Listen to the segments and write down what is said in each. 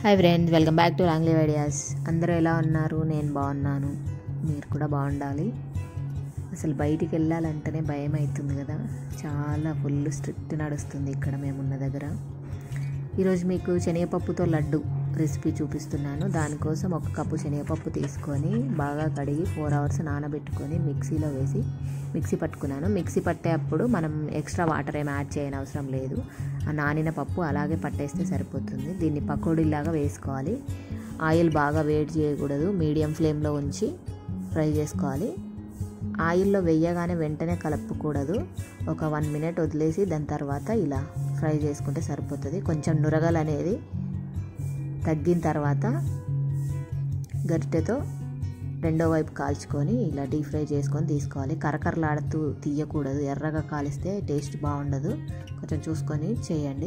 hi friends welcome back to Longly Ideas అందరూ ఎలా ఉన్నారు నేను బాగున్నాను మీరు కూడా బాగుండాలి అసలు బయటికి వెళ్ళాలంటేనే భయం అవుతుంది కదా చాలా ఫుల్ స్ట్రిక్ట్ నడుస్తుంది ఇక్కడ మేమున్న దగ్గర ఈరోజు మీకు శనగపప్పుతో లడ్డు రెసిపీ చూపిస్తున్నాను దానికోసం ఒక కప్పు శనగపప్పు తీసుకొని బాగా కడిగి ఫోర్ అవర్స్ నానబెట్టుకొని మిక్సీలో వేసి మిక్సీ పట్టుకున్నాను మిక్సీ పట్టేటప్పుడు మనం ఎక్స్ట్రా వాటర్ ఏం యాడ్ చేయని అవసరం లేదు ఆ నానిన పప్పు అలాగే పట్టేస్తే సరిపోతుంది దీన్ని పకోడీలాగా వేసుకోవాలి ఆయిల్ బాగా వేడి చేయకూడదు మీడియం ఫ్లేమ్లో ఉంచి ఫ్రై చేసుకోవాలి ఆయిల్లో వేయగానే వెంటనే కలుపుకూడదు ఒక వన్ మినిట్ వదిలేసి దాని తర్వాత ఇలా ఫ్రై చేసుకుంటే సరిపోతుంది కొంచెం నురగలు అనేది తగ్గిన తర్వాత గరిటెతో రెండో వైపు కాల్చుకొని ఇలా డీప్ ఫ్రై చేసుకొని తీసుకోవాలి కరకరలాడుతూ తీయకూడదు ఎర్రగా కాలిస్తే టేస్ట్ బాగుండదు కొంచెం చూసుకొని చేయండి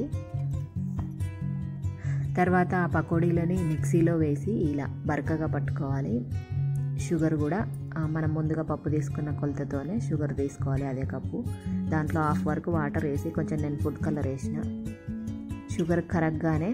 తర్వాత ఆ పకోడీలని మిక్సీలో వేసి ఇలా బరకగా పట్టుకోవాలి షుగర్ కూడా మనం ముందుగా పప్పు తీసుకున్న కొలతతోనే షుగర్ తీసుకోవాలి అదే కప్పు దాంట్లో హాఫ్ వరకు వాటర్ వేసి కొంచెం నేను ఫుడ్ కలర్ వేసిన షుగర్ కరగ్గానే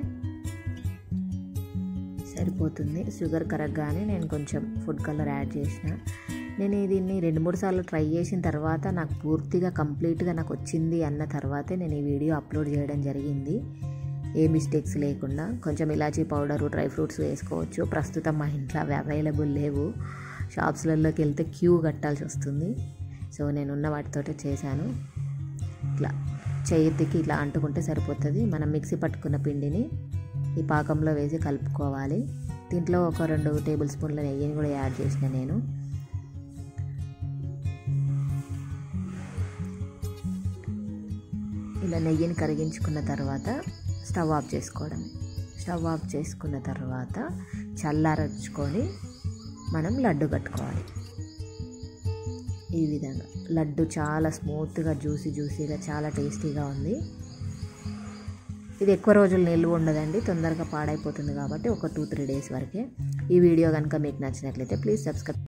సరిపోతుంది షుగర్ కరగ్గానే నేను కొంచెం ఫుడ్ కలర్ యాడ్ చేసిన నేను దీన్ని రెండు మూడు సార్లు ట్రై చేసిన తర్వాత నాకు పూర్తిగా కంప్లీట్గా నాకు వచ్చింది అన్న తర్వాతే నేను ఈ వీడియో అప్లోడ్ చేయడం జరిగింది ఏ మిస్టేక్స్ లేకుండా కొంచెం ఇలాచీ పౌడరు డ్రై ఫ్రూట్స్ వేసుకోవచ్చు ప్రస్తుతం మా ఇంట్లో అవి అవైలబుల్ లేవు షాప్స్లలోకి వెళ్తే క్యూ కట్టాల్సి వస్తుంది సో నేను ఉన్న వాటితోటే చేశాను ఇట్లా చేతికి ఇట్లా అంటుకుంటే సరిపోతుంది మనం మిక్సీ పట్టుకున్న పిండిని ఈ పాకంలో వేసి కలుపుకోవాలి దీంట్లో ఒక రెండు టేబుల్ స్పూన్ల నెయ్యిని కూడా యాడ్ చేసిన నేను ఇలా నెయ్యిని కరిగించుకున్న తర్వాత స్టవ్ ఆఫ్ చేసుకోవడం స్టవ్ ఆఫ్ చేసుకున్న తర్వాత చల్లారచుకొని మనం లడ్డు కట్టుకోవాలి ఈ విధంగా లడ్డు చాలా స్మూత్గా జ్యూసీ జ్యూసీగా చాలా టేస్టీగా ఉంది ఇది ఎక్కువ రోజులు నిల్వ ఉండదండి తొందరగా పాడైపోతుంది కాబట్టి ఒక టూ త్రీ డేస్ వరకే ఈ వీడియో కనుక మీకు నచ్చినట్లయితే ప్లీజ్ సబ్స్క్రైబ్